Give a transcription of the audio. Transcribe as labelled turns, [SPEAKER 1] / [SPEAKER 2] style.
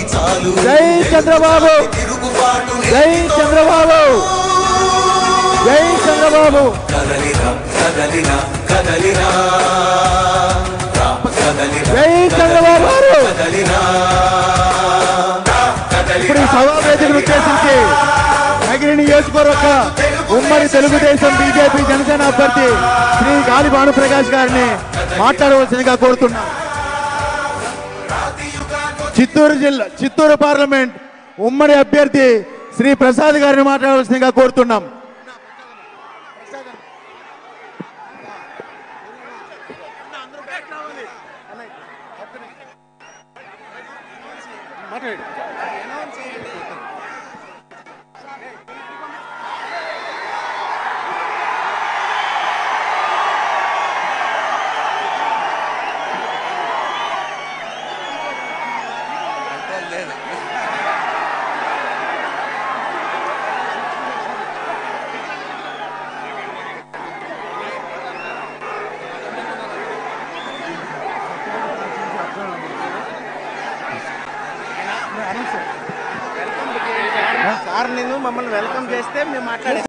[SPEAKER 1] చాలు
[SPEAKER 2] జై చంద్రబాబు
[SPEAKER 1] తిరుగుబాటు
[SPEAKER 2] జై చంద్రబాబు జై చంద్రబాబు
[SPEAKER 1] కదలిరా కదలిరా కదలిరా రా, కదలిరా
[SPEAKER 2] జై చంద్రబాబు గారు
[SPEAKER 1] కదలిరా
[SPEAKER 2] ఇప్పుడు ఈ సభా వేదికను ఉద్దేశించి నగిరి నియోజకవర్గ ఉమ్మడి తెలుగుదేశం బీజేపీ జనసేన అభ్యర్థి శ్రీ గాలి భానుప్రకాష్ గారిని మాట్లాడవలసిందిగా కోరుతున్నాం చిత్తూరు జిల్లా చిత్తూరు పార్లమెంట్ ఉమ్మడి అభ్యర్థి శ్రీ ప్రసాద్ గారిని మాట్లాడవలసిందిగా కోరుతున్నాం
[SPEAKER 3] సార్ నేను మమ్మల్ని వెల్కమ్ చేస్తే మేము మాట్లాడే